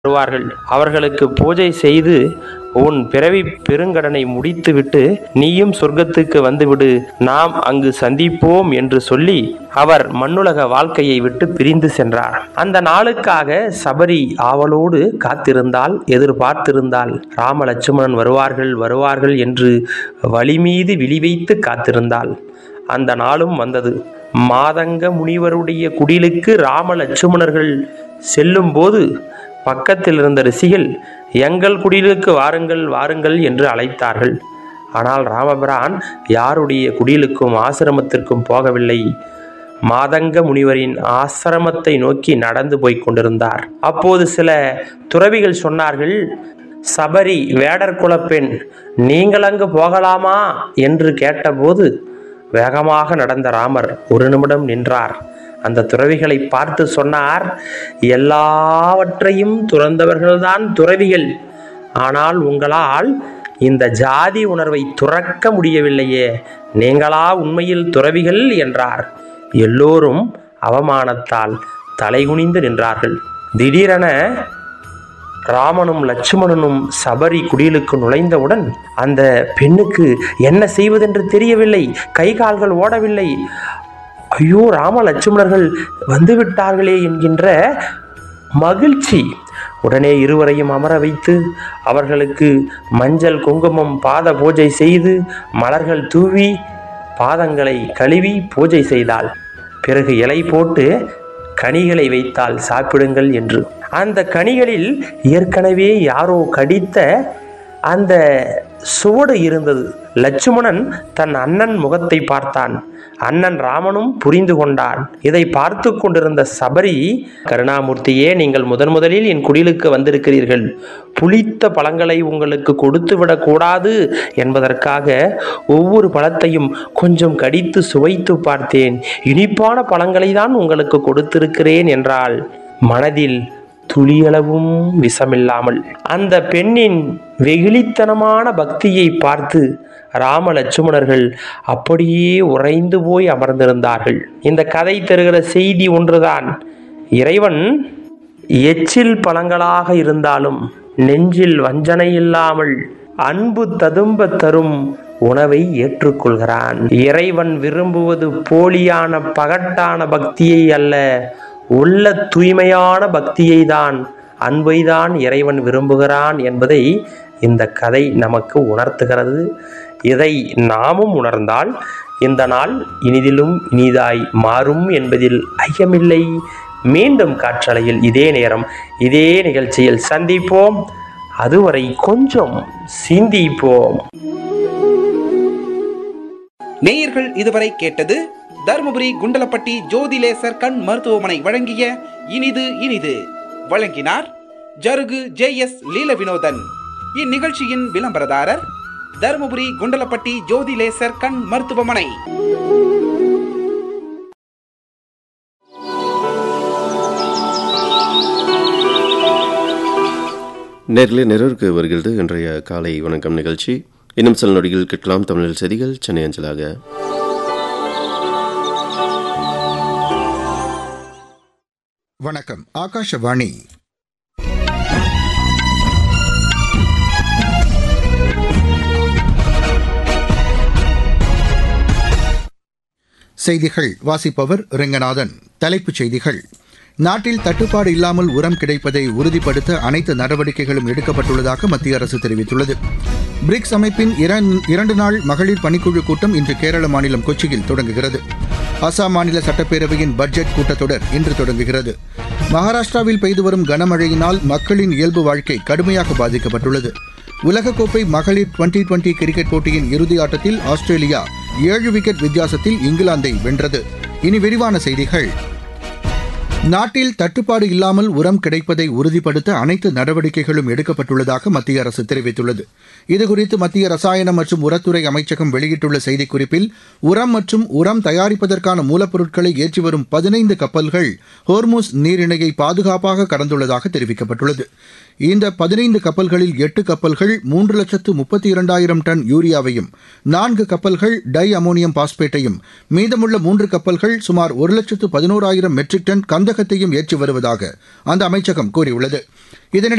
வருவார்கள் அவர்களுக்கு பூஜை செய்து உன் பிறவி பெருங்கடனை முடித்துவிட்டு நீயும் சொர்க்கத்துக்கு வந்துவிடு நாம் அங்கு சந்திப்போம் என்று சொல்லி அவர் மண்ணுலக வாழ்க்கையை விட்டு பிரிந்து சென்றார் அந்த நாளுக்காக சபரி ஆவலோடு காத்திருந்தால் எதிர்பார்த்திருந்தால் ராம லட்சுமணன் வருவார்கள் வருவார்கள் என்று வழி மீது விழி வைத்து காத்திருந்தாள் அந்த நாளும் வந்தது மாதங்க முனிவருடைய குடிலுக்கு ராம லட்சுமணர்கள் செல்லும்போது பக்கத்தில் இருந்த ரிஷிகள் எங்கள் குடிலுக்கு வாருங்கள் வாருங்கள் என்று அழைத்தார்கள் ஆனால் ராமபிரான் யாருடைய குடிலுக்கும் ஆசிரமத்திற்கும் போகவில்லை மாதங்க முனிவரின் ஆசிரமத்தை நோக்கி நடந்து போய்க் கொண்டிருந்தார் அப்போது சில துறவிகள் சொன்னார்கள் சபரி வேடர் குலப்பெண் நீங்கள் அங்கு போகலாமா என்று கேட்டபோது வேகமாக நடந்த ராமர் ஒரு நிமிடம் நின்றார் அந்த துறவிகளை பார்த்து சொன்னார் எல்லாவற்றையும் துறந்தவர்கள்தான் துறவிகள் ஆனால் உங்களால் இந்த ஜாதி உணர்வை துறக்க முடியவில்லையே நீங்களா உண்மையில் துறவிகள் என்றார் எல்லோரும் அவமானத்தால் தலைகுனிந்து நின்றார்கள் திடீரென ராமனும் லட்சுமணனும் சபரி குடிலுக்கு நுழைந்தவுடன் அந்த பெண்ணுக்கு என்ன செய்வதென்று தெரியவில்லை கை கால்கள் ஓடவில்லை ஐயோ ராம லட்சுமணர்கள் வந்துவிட்டார்களே என்கின்ற மகிழ்ச்சி உடனே இருவரையும் அமர வைத்து அவர்களுக்கு மஞ்சள் குங்குமம் பாத பூஜை செய்து மலர்கள் தூவி பாதங்களை கழுவி பூஜை செய்தாள் பிறகு இலை போட்டு கனிகளை வைத்தால் சாப்பிடுங்கள் என்று அந்த கனிகளில் ஏற்கனவே யாரோ கடித்த அந்த சுவடு இருந்தது லட்சுமணன் தன் அண்ணன் முகத்தை பார்த்தான் அண்ணன் ராமனும் புரிந்து கொண்டான் இதை பார்த்து கொண்டிருந்த சபரி கருணாமூர்த்தியே நீங்கள் முதன் முதலில் என் குடிலுக்கு வந்திருக்கிறீர்கள் புளித்த பழங்களை உங்களுக்கு கொடுத்து விடக்கூடாது என்பதற்காக ஒவ்வொரு பழத்தையும் கொஞ்சம் கடித்து சுவைத்து பார்த்தேன் இனிப்பான பழங்களை தான் உங்களுக்கு கொடுத்திருக்கிறேன் என்றால் மனதில் துளியளவும் விஷமில்லாமல் அந்த பெண்ணின் வெகுளித்தனமான பக்தியை பார்த்து ராம லட்சுமணர்கள் அப்படியே உறைந்து போய் அமர்ந்திருந்தார்கள் இந்த கதை தருகிற செய்தி ஒன்றுதான் இறைவன் எச்சில் பழங்களாக இருந்தாலும் நெஞ்சில் வஞ்சனை இல்லாமல் அன்பு ததும்ப தரும் உணவை ஏற்றுக்கொள்கிறான் இறைவன் விரும்புவது போலியான பகட்டான பக்தியை அல்ல உள்ள தூய்மையான பக்தியை தான் அன்பை தான் இறைவன் விரும்புகிறான் என்பதை இந்த கதை நமக்கு உணர்த்துகிறது இதை நாமும் உணர்ந்தால் இந்த நாள் இனிதிலும் இனிதாய் மாறும் என்பதில் ஐயமில்லை மீண்டும் காற்றலையில் இதே நேரம் இதே நிகழ்ச்சியில் சந்திப்போம் அதுவரை கொஞ்சம் சிந்திப்போம் நேயர்கள் இதுவரை கேட்டது தருமபுரி குண்டலப்பட்டி ஜோதிலேசர் கண் மருத்துவமனை வழங்கிய இனிது இனிது வழங்கினார் ஜருகு ஜே எஸ் லீல வினோதன் இந்நிகழ்ச்சியின் விளம்பரதாரர் தருமபுரி குண்டலப்பட்டி ஜோதிலேசர் கண் மருத்துவமனை நேரிலே நிறைவுக்கு வருகிறது இன்றைய காலை வணக்கம் நிகழ்ச்சி இன்னும் சில நொடிகள் கேட்கலாம் தமிழில் செய்திகள் சென்னை அஞ்சலாக வணக்கம் ஆகாஷவாணி செய்திகள் வாசிப்பவர் ரெங்கநாதன் தலைப்புச் செய்திகள் நாட்டில் தட்டுப்பாடு இல்லாமல் உரம் கிடைப்பதை உறுதிப்படுத்த அனைத்து நடவடிக்கைகளும் எடுக்கப்பட்டுள்ளதாக மத்திய அரசு தெரிவித்துள்ளது பிரிக்ஸ் அமைப்பின் இரண்- இரண்டு நாள் மகளிர் பணிக்குழு கூட்டம் இன்று கேரள மாநிலம் கொச்சியில் தொடங்குகிறது அசாம் மாநில சட்டப்பேரவையின் பட்ஜெட் கூட்டத்தொடர் இன்று தொடங்குகிறது மகாராஷ்டிராவில் பெய்து வரும் கனமழையினால் மக்களின் இயல்பு வாழ்க்கை கடுமையாக பாதிக்கப்பட்டுள்ளது உலகக்கோப்பை மகளிர் டுவெண்டி டுவெண்டி கிரிக்கெட் போட்டியின் இறுதி ஆட்டத்தில் ஆஸ்திரேலியா ஏழு விக்கெட் வித்தியாசத்தில் இங்கிலாந்தை வென்றது இனி விரிவான செய்திகள் நாட்டில் தட்டுப்பாடு இல்லாமல் உரம் கிடைப்பதை உறுதிப்படுத்த அனைத்து நடவடிக்கைகளும் எடுக்கப்பட்டுள்ளதாக மத்திய அரசு தெரிவித்துள்ளது இதுகுறித்து மத்திய ரசாயனம் மற்றும் உரத்துறை அமைச்சகம் வெளியிட்டுள்ள செய்திக்குறிப்பில் உரம் மற்றும் உரம் தயாரிப்பதற்கான மூலப்பொருட்களை ஏற்றி வரும் பதினைந்து கப்பல்கள் ஹோர்முஸ் நீரிணையை பாதுகாப்பாக கடந்துள்ளதாக தெரிவிக்கப்பட்டுள்ளது இந்த பதினைந்து கப்பல்களில் எட்டு கப்பல்கள் மூன்று லட்சத்து முப்பத்தி இரண்டாயிரம் டன் யூரியாவையும் நான்கு கப்பல்கள் டை அமோனியம் பாஸ்பேட்டையும் மீதமுள்ள மூன்று கப்பல்கள் சுமார் ஒரு லட்சத்து பதினோராயிரம் மெட்ரிக் டன் கந்தகத்தையும் ஏற்றி வருவதாக அந்த அமைச்சகம் கூறியுள்ளது இதனிடையே